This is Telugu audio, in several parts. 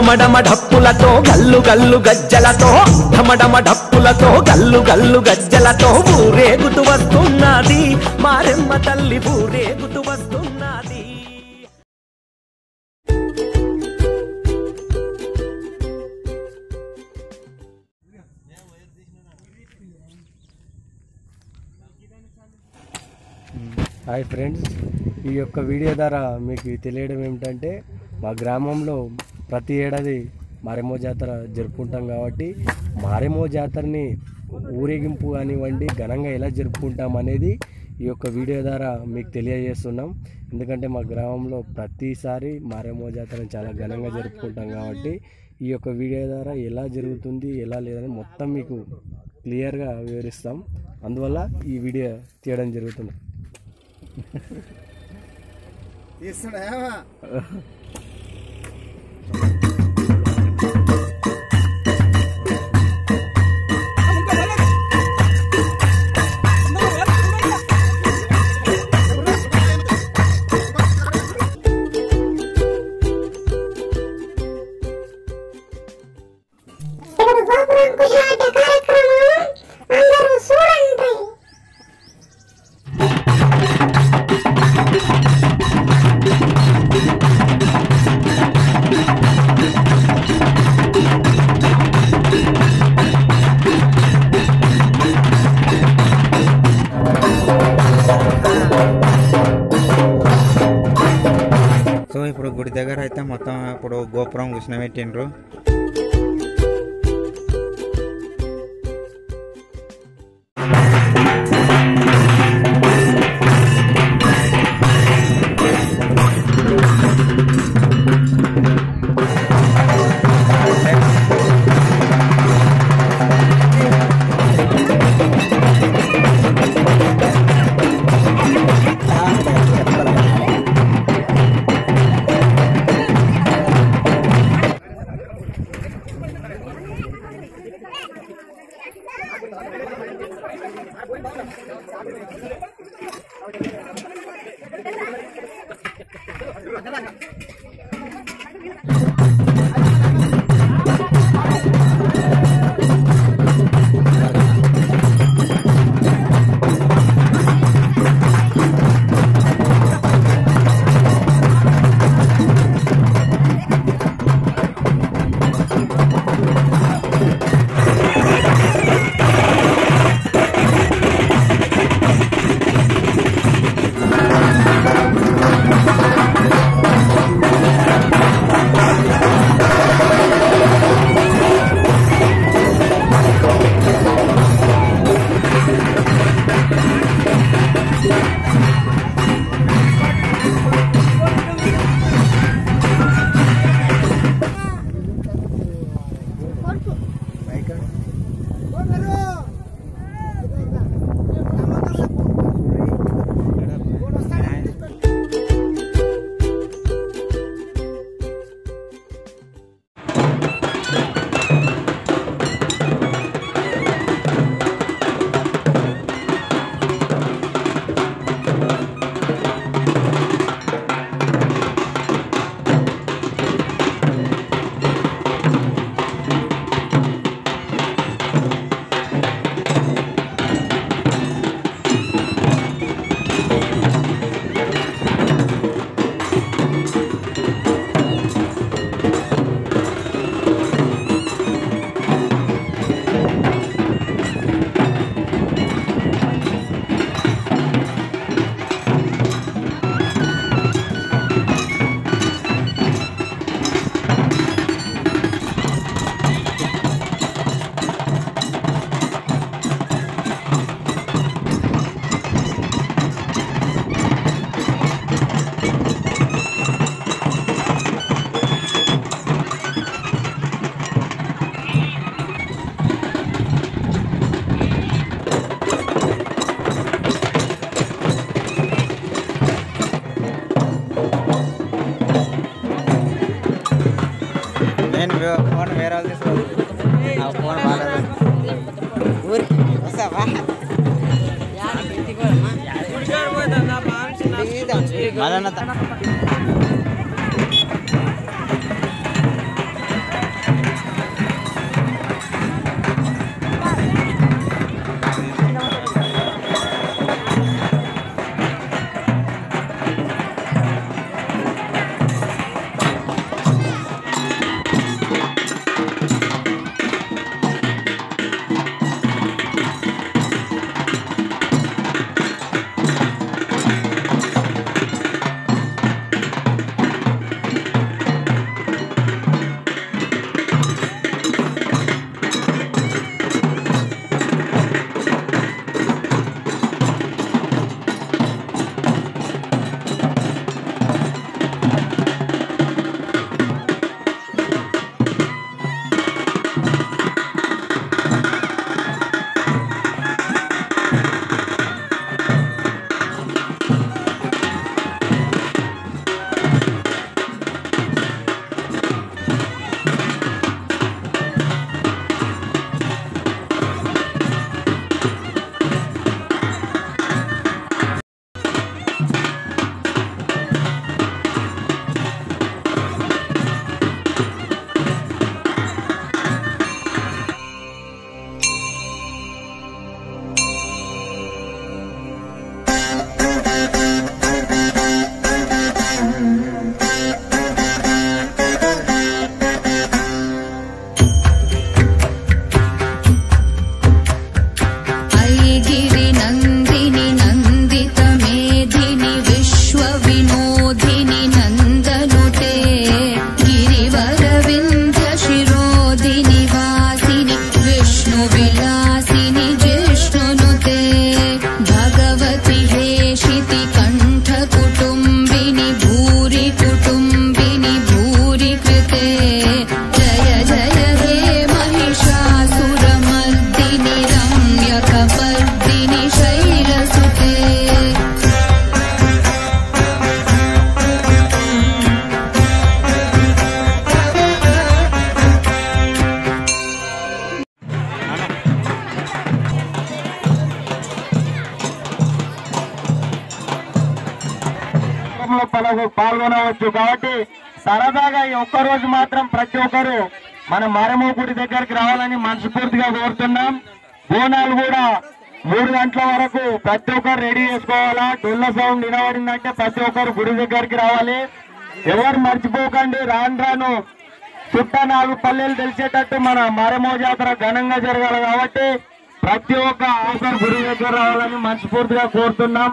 ఢమఢమ ఢప్పులతో గల్లు గల్లు గజ్జలతో ఢమఢమ ఢప్పులతో గల్లు గల్లు గజ్జలతో ఊరేగుతూ వస్తున్నది మారెమ్మ తల్లి ఊరేగుతూ వస్తున్నది హాయ్ ఫ్రెండ్స్ ఈ యొక్క వీడియో ద్వారా మీకు తెలియడం ఏమిటంటే మా గ్రామంలో ప్రతి ఏడాది మారెమో జాతర జరుపుకుంటాం కాబట్టి మారెమో జాతరని ఊరేగింపు కానివ్వండి ఘనంగా ఎలా జరుపుకుంటాం అనేది ఈ యొక్క వీడియో ద్వారా మీకు తెలియజేస్తున్నాం ఎందుకంటే మా గ్రామంలో ప్రతిసారి మారేమో జాతరని చాలా ఘనంగా జరుపుకుంటాం కాబట్టి ఈ యొక్క వీడియో ద్వారా ఎలా జరుగుతుంది ఎలా లేదని మొత్తం మీకు క్లియర్గా వివరిస్తాం అందువల్ల ఈ వీడియో తీయడం జరుగుతుంది తీస్తున్నాయా ఇప్పుడు గోపురం కుషాట కార్యక్రమం అందరూ చూడండి సో ఇప్పుడు గుడి దగ్గర అయితే మొత్తం ఇప్పుడు గోపురం కూర్చునబెట్టిండ్రు నేను వే- ఫోన్ వేరే వాళ్ళు తీసుకోవాలి నా ఫోన్ బాగాలేదు ఊరికి వస్తావా మదన్న త- కార్యక్రమంలో పాల్గొ- పాల్గొనవచ్చు కాబట్టి సరదాగా ఈ ఒక్క రోజు మాత్రం ప్రతి ఒక్కరు మన మారమ్మ గుడి దగ్గరికి రావాలని మనస్ఫూర్తిగా కోరుతున్నాం బోనాలు కూడా మూడు గంటల వరకు ప్రతి ఒక్కరు రెడీ చేసుకోవాలా డొల్ల సౌండ్ వినబడిందంటే ప్రతి ఒక్కరు గుడి దగ్గరికి రావాలి ఎవరు మర్చిపోకండి రాను రాను చుట్ట నాలుగు పల్లెలు తెలిసేటట్టు మన మారమో జాతర ఘనంగా జరగాలి కాబట్టి ప్రతి ఒక్క అవసరం గుడి దగ్గర రావాలని మనస్ఫూర్తిగా కోరుతున్నాం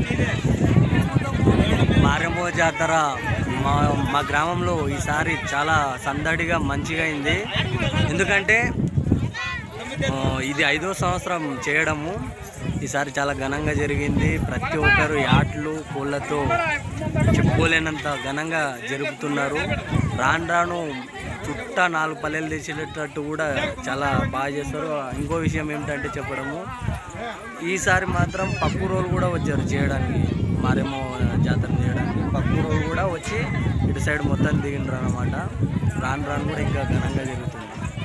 మారెంబో జాతర మా మా గ్రామంలో ఈసారి చాలా సందడిగా మంచిగా అయింది ఎందుకంటే ఆ, ఇది ఐదో సంవత్సరం చేయడము ఈసారి చాలా ఘనంగా జరిగింది ప్రతి ఒక్కరు యాట్లు కోళ్ళతో చెప్పుకోలేనంత ఘనంగా జరుపుతున్నారు రాను రాను చుట్టా నాలుగు పల్లెలు తెచ్చేటట్టు కూడా చాలా బాగా చేస్తారు ఇంకో విషయం ఏమిటంటే చెప్పడము ఈసారి మాత్రం పప్పు రోలు కూడా వచ్చారు చేయడానికి మారేమో జాతర చేయడానికి పప్పు రోలు కూడా వచ్చి ఇటు సైడ్ మొత్తం దిగిండ్రు అనమాట రాను రాను కూడా ఇంకా ఘనంగా జరుగుతుంది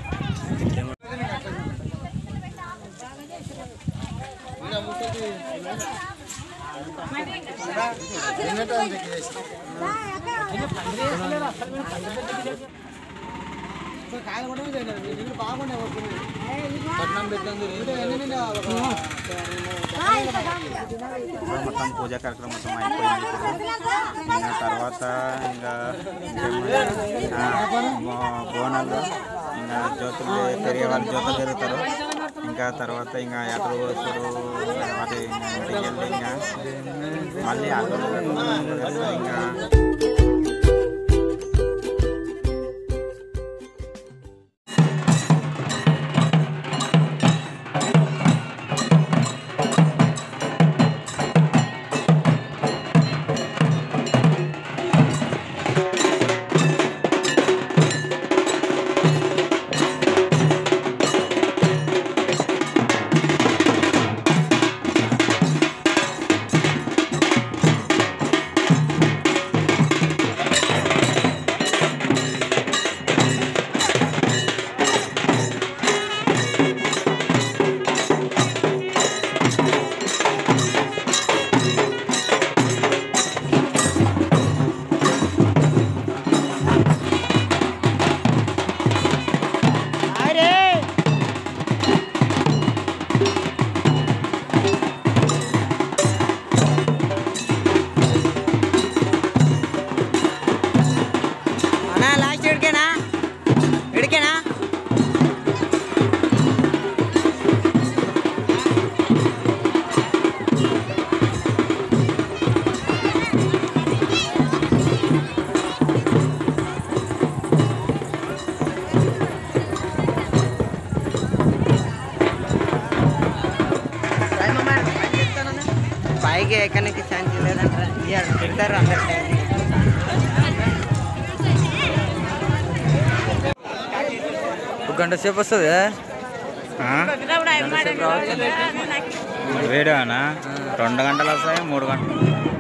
మొత్తం పూజా కార్యక్రమం మొత్తం అయిపోయింది ఇప్పుడు ఇంకా తర్వాత ఇంకా ఆ, బో- బోనాలు ఇంకా జ్యోతులు పెరిగే వాళ్ళు జ్యోతులు జరుగుతారు ఇంకా తర్వాత ఇంకా యాత్ర కోసుడు వాటి ఇంటికి వెళ్ళి ఇంకా మళ్ళీ ఆటోలు ఇంకా అన్నా లాస్ట్ ఇడికేనా ఇడికేనా పైకి ఎక్కడానికి ఛాన్స్ లేదంటారా ఇయ్యాలి, తిడతారు అందరు ఒక గంట సేపు వస్తుంది వీడియోనా రెండు గంటలు వస్తాయి మూడు గంటలు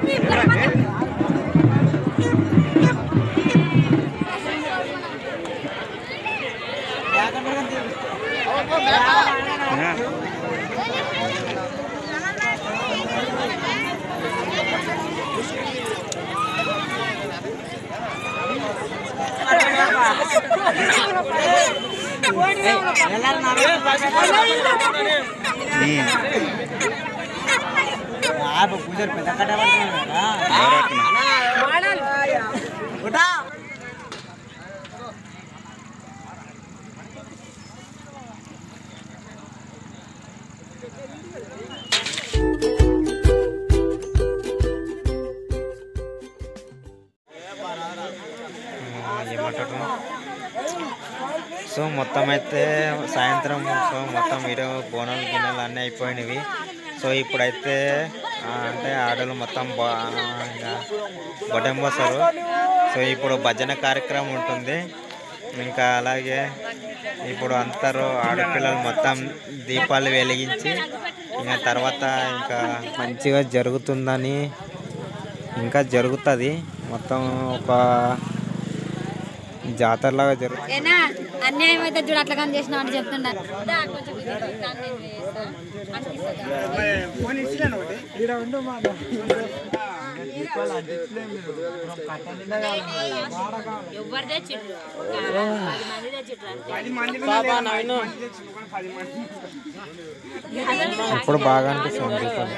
ఏమంటారు సో మొత్తం అయితే సాయంత్రం సో మొత్తం వీడియో బోనాలు గిన్నెలు అన్నీ అయిపోయినవి సో ఇప్పుడైతే ఆ, అంటే ఆడలు మొత్తం బొడ్డం పోస్తారు సో ఇప్పుడు భజన కార్యక్రమం ఉంటుంది ఇంకా అలాగే ఇప్పుడు అందరూ ఆడపిల్లలు మొత్తం దీపాలు వెలిగించి ఇంకా తర్వాత ఇంకా మంచిగా జరుగుతుందని ఇంకా జరుగుతుంది మొత్తం ఒక జాతరలాగా జరుగుతుంది ఏనా అన్యాయం అయితే చూడు అట్లా కానీ చేసినావు అని చెప్తున్నారు దా, కొంచెం ఇది దాన్ని నేను వేస్తా. అనిపిస్తుందా? ఎవరు తెచ్చిర్రు పది మంది తెచ్చిర్రు అంతే. ఇప్పుడు బాగా అనిపిస్తుంది దీపాలు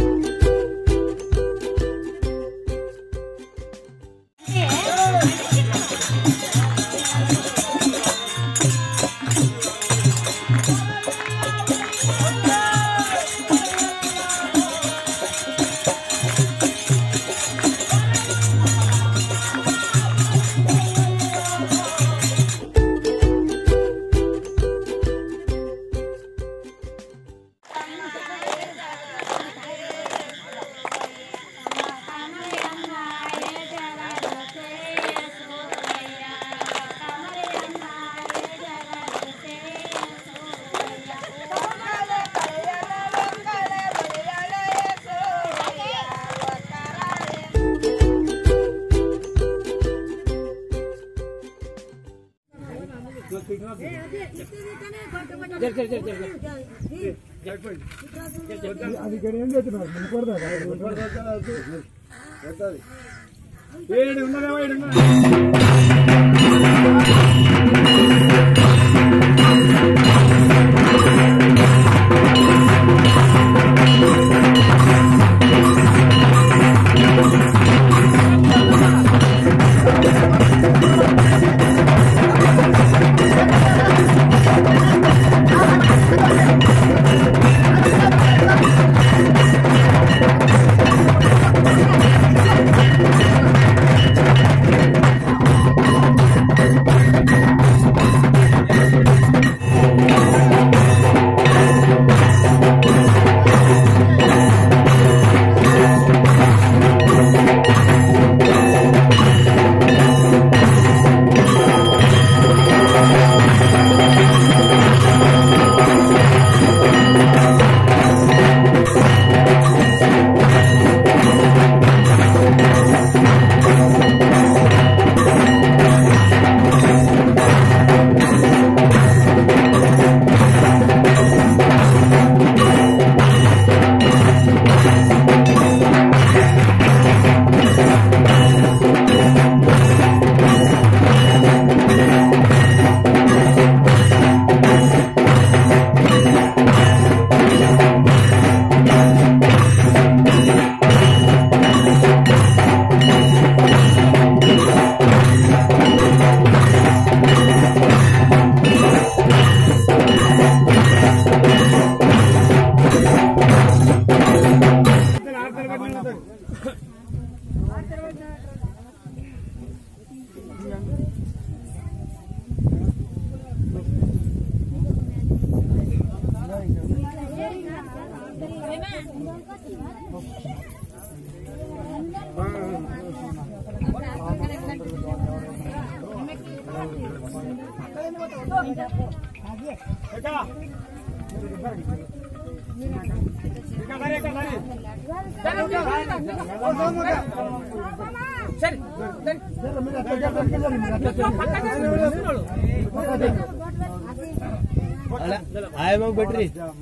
ఆయమ్మ పెట్టి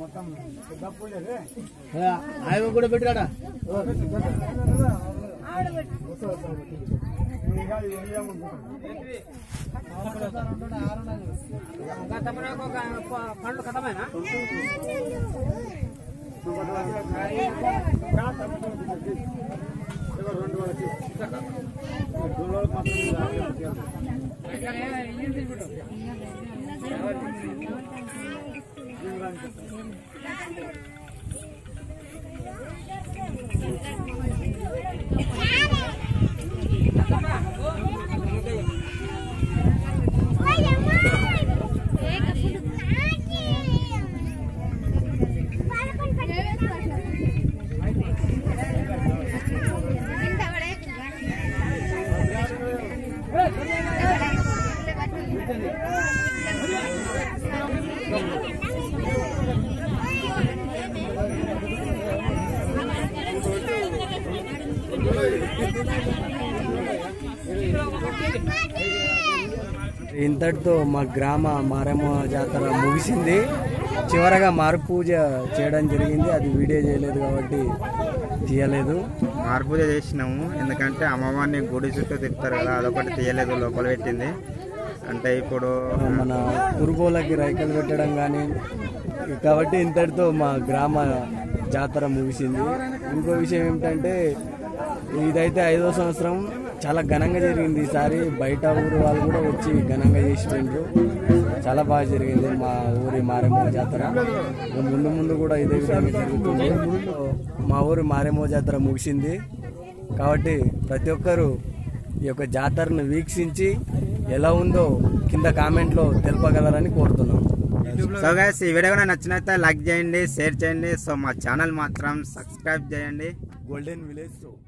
ఆయమ్మ కూడా పెట్టిరాడా ఇంతటితో మా గ్రామ మారమ్మ జాతర ముగిసింది చివరగా మారు పూజ చేయడం జరిగింది అది వీడియో చేయలేదు కాబట్టి తీయలేదు మార్పు చేసినాము ఎందుకంటే అమ్మవారిని గుడి చుట్టూ తిప్పుతారు కదా అదొకటి తీయలేదు లోపల పెట్టింది అంటే ఇప్పుడు మన కురుబోలకి రైకలు పెట్టడం కానీ కాబట్టి ఇంతటితో మా గ్రామ జాతర ముగిసింది ఇంకో విషయం ఏమిటంటే ఇదైతే ఐదో సంవత్సరం చాలా ఘనంగా జరిగింది ఈసారి బయట ఊరు వాళ్ళు కూడా వచ్చి ఘనంగా చేసిపోయిండ్రు చాలా బాగా జరిగింది మా ఊరి మారేమో జాతర ఇక ముందు ముందు కూడా ఇదే విధంగా జరుగుతుంది మా ఊరి మారేమో జాతర ముగిసింది కాబట్టి ప్రతి ఒక్కరూ ఈ యొక్క జాతరను వీక్షించి ఎలా ఉందో కింద కామెంట్లో తెలపగలరని కోరుతున్నాం సో గైస్ ఈ వీడియో కూడా నచ్చినైతే లైక్ చేయండి షేర్ చేయండి సో మా ఛానల్ మాత్రం సబ్స్క్రైబ్ చేయండి గోల్డెన్ విలేజ్